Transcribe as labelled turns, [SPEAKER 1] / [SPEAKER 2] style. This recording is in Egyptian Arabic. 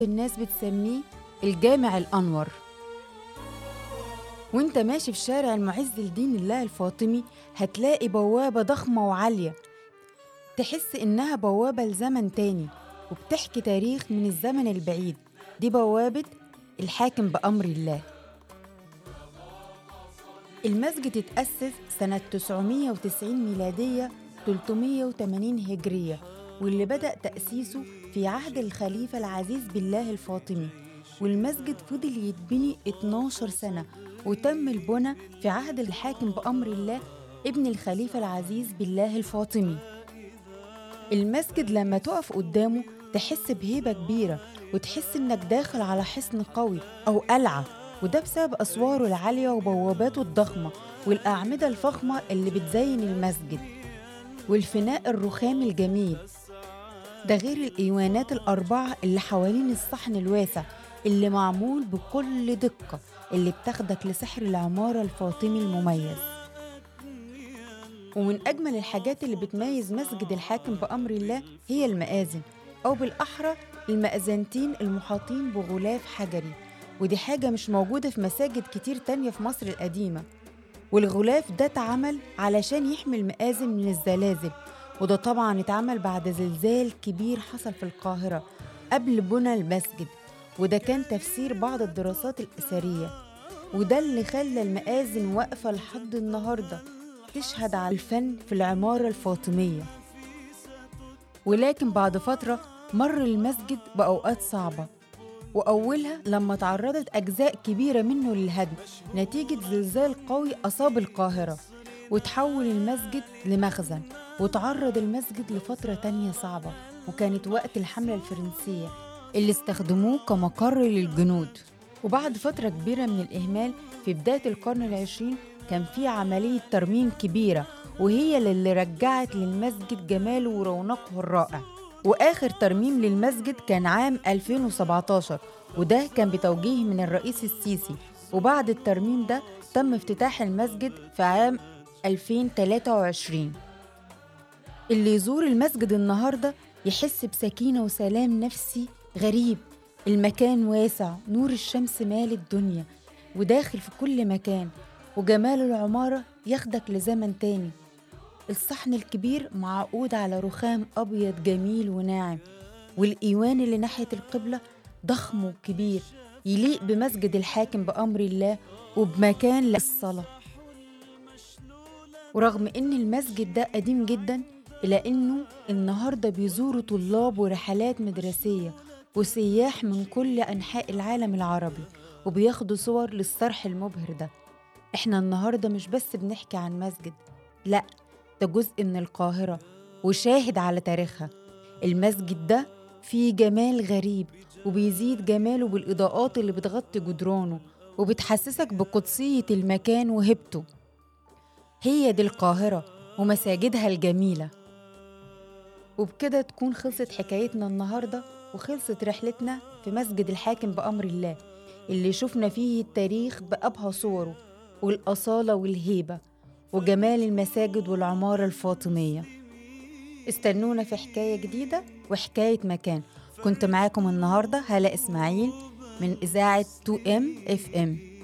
[SPEAKER 1] الناس بتسميه الجامع الأنور وانت ماشي في شارع المعز لدين الله الفاطمي هتلاقي بوابة ضخمة وعالية تحس إنها بوابة لزمن تاني وبتحكي تاريخ من الزمن البعيد دي بوابة الحاكم بأمر الله المسجد اتأسس سنة 990 ميلادية 380 هجرية واللي بدأ تأسيسه في عهد الخليفة العزيز بالله الفاطمي والمسجد فضل يتبني 12 سنة وتم البنى في عهد الحاكم بأمر الله ابن الخليفة العزيز بالله الفاطمي المسجد لما تقف قدامه تحس بهيبة كبيرة وتحس إنك داخل على حصن قوي أو قلعة وده بسبب أسواره العالية وبواباته الضخمة والأعمدة الفخمة اللي بتزين المسجد والفناء الرخام الجميل ده غير الإيوانات الأربعة اللي حوالين الصحن الواسع اللي معمول بكل دقة اللي بتاخدك لسحر العمارة الفاطمي المميز ومن أجمل الحاجات اللي بتميز مسجد الحاكم بأمر الله هي المآذن أو بالأحرى المأذنتين المحاطين بغلاف حجري ودي حاجة مش موجودة في مساجد كتير تانية في مصر القديمة والغلاف ده اتعمل علشان يحمي المآذن من الزلازل وده طبعا اتعمل بعد زلزال كبير حصل في القاهرة قبل بنى المسجد وده كان تفسير بعض الدراسات الأثرية وده اللي خلى المآذن واقفة لحد النهاردة تشهد على الفن في العمارة الفاطمية ولكن بعد فترة مر المسجد بأوقات صعبة وأولها لما تعرضت أجزاء كبيرة منه للهدم نتيجة زلزال قوي أصاب القاهرة وتحول المسجد لمخزن وتعرض المسجد لفترة تانية صعبة وكانت وقت الحملة الفرنسية اللي استخدموه كمقر للجنود وبعد فترة كبيرة من الإهمال في بداية القرن العشرين كان في عملية ترميم كبيرة وهي اللي رجعت للمسجد جماله ورونقه الرائع وآخر ترميم للمسجد كان عام 2017 وده كان بتوجيه من الرئيس السيسي وبعد الترميم ده تم افتتاح المسجد في عام 2023 اللي يزور المسجد النهارده يحس بسكينة وسلام نفسي غريب المكان واسع نور الشمس مال الدنيا وداخل في كل مكان وجمال العمارة ياخدك لزمن تاني الصحن الكبير معقود على رخام أبيض جميل وناعم والإيوان اللي ناحية القبلة ضخم وكبير يليق بمسجد الحاكم بأمر الله وبمكان للصلاة ورغم إن المسجد ده قديم جدا إلا إنه النهاردة بيزوروا طلاب ورحلات مدرسية وسياح من كل أنحاء العالم العربي وبياخدوا صور للصرح المبهر ده إحنا النهاردة مش بس بنحكي عن مسجد لأ ده جزء من القاهرة وشاهد على تاريخها المسجد ده فيه جمال غريب وبيزيد جماله بالإضاءات اللي بتغطي جدرانه وبتحسسك بقدسية المكان وهبته هي دي القاهرة ومساجدها الجميلة وبكده تكون خلصت حكايتنا النهاردة وخلصت رحلتنا في مسجد الحاكم بأمر الله اللي شفنا فيه التاريخ بأبهى صوره والأصالة والهيبة وجمال المساجد والعمارة الفاطمية استنونا في حكاية جديدة وحكاية مكان كنت معاكم النهاردة هلا إسماعيل من إذاعة 2M FM